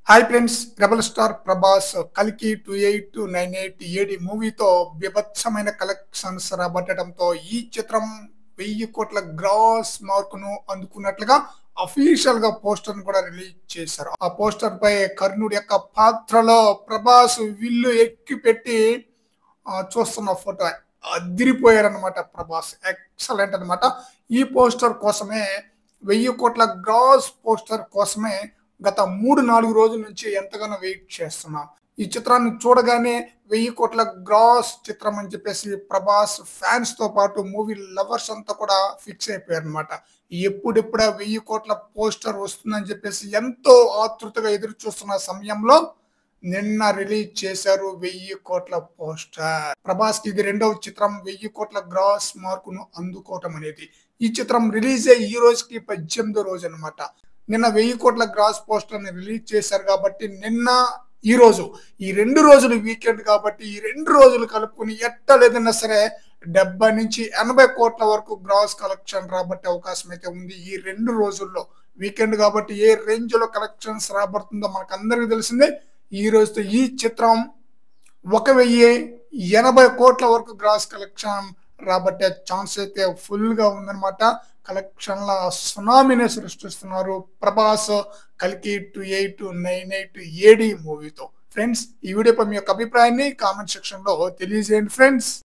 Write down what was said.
hi friends rebel star Prabhas కల్కి two eight nine eight AD మూవీతో బీభత్సమైన కలెక్షన్స్ రాబట్టడంతో ఈ చిత్రం వెయ్యి కోట్ల గ్రాస్ మార్క్ ను అందుకున్నట్లుగా అఫీషియల్ గా పోస్టర్ కూడా రిలీజ్ చేశారు ఆ పోస్టర్ పై కర్ణుడి యొక్క పాత్రలో ప్రభాస్ విల్లు ఎక్కి పెట్టి ఆ, చూస్తున్న ఫోటో అదిరిపోయారనమాట ప్రభాస్ ఎక్సలెంట్ అన్నమాట ఈ పోస్టర్ కోసమే వెయ్యి కోట్ల గ్రాస్ పోస్టర్ కోసమే గత మూడు నాలుగు రోజుల నుంచి ఎంతగానో వెయిట్ చేస్తున్నాం ఈ చిత్రాన్ని చూడగానే వెయ్యి కోట్ల గ్రాస్ చిత్రం అని చెప్పేసి ప్రభాస్ ఫ్యాన్స్ తో పాటు మూవీ లవర్స్ అంతా కూడా ఫిక్స్ అయిపోయారు అనమాట ఎప్పుడెప్పుడా వెయ్యి కోట్ల పోస్టర్ వస్తుందని చెప్పేసి ఎంతో ఆతృతగా ఎదురు చూస్తున్న సమయంలో నిన్న రిలీజ్ చేశారు వెయ్యి కోట్ల పోస్టర్ ప్రభాస్ కి ఇది రెండవ చిత్రం వెయ్యి కోట్ల గ్రాస్ మార్కును అందుకోవటం అనేది ఈ చిత్రం రిలీజ్ అయ్యి ఈ రోజుకి పద్దెనిమిదో రోజు అన్నమాట నిన్న వెయ్యి కోట్ల గ్రాస్ పోస్టర్ ని రిలీజ్ చేశారు కాబట్టి నిన్న ఈ రోజు ఈ రెండు రోజులు వీకెండ్ కాబట్టి ఈ రెండు రోజులు కలుపుకుని ఎట్ట లేదన్నా సరే డెబ్బై నుంచి ఎనభై కోట్ల వరకు గ్రాస్ కలెక్షన్ రాబట్టే అవకాశం అయితే ఉంది ఈ రెండు రోజుల్లో వీకెండ్ కాబట్టి ఏ రేంజ్ లో కలెక్షన్స్ రాబడుతుందో మనకు అందరికీ తెలిసిందే ఈ రోజుతో ఈ చిత్రం ఒక వెయ్యి ఎనభై కోట్ల వరకు గ్రాస్ కలెక్షన్ రాబట్టే ఛాన్స్ అయితే ఫుల్ గా ఉందన్నమాట కలెక్షన్ల సునామీనే సృష్టిస్తున్నారు ప్రభాస్ కల్కి two eight nine eight AD మూవీతో ఫ్రెండ్స్ ఈ వీడియోపై మీ యొక్క అభిప్రాయాన్ని కామెంట్ సెక్షన్ లో తెలియజేయండి ఫ్రెండ్స్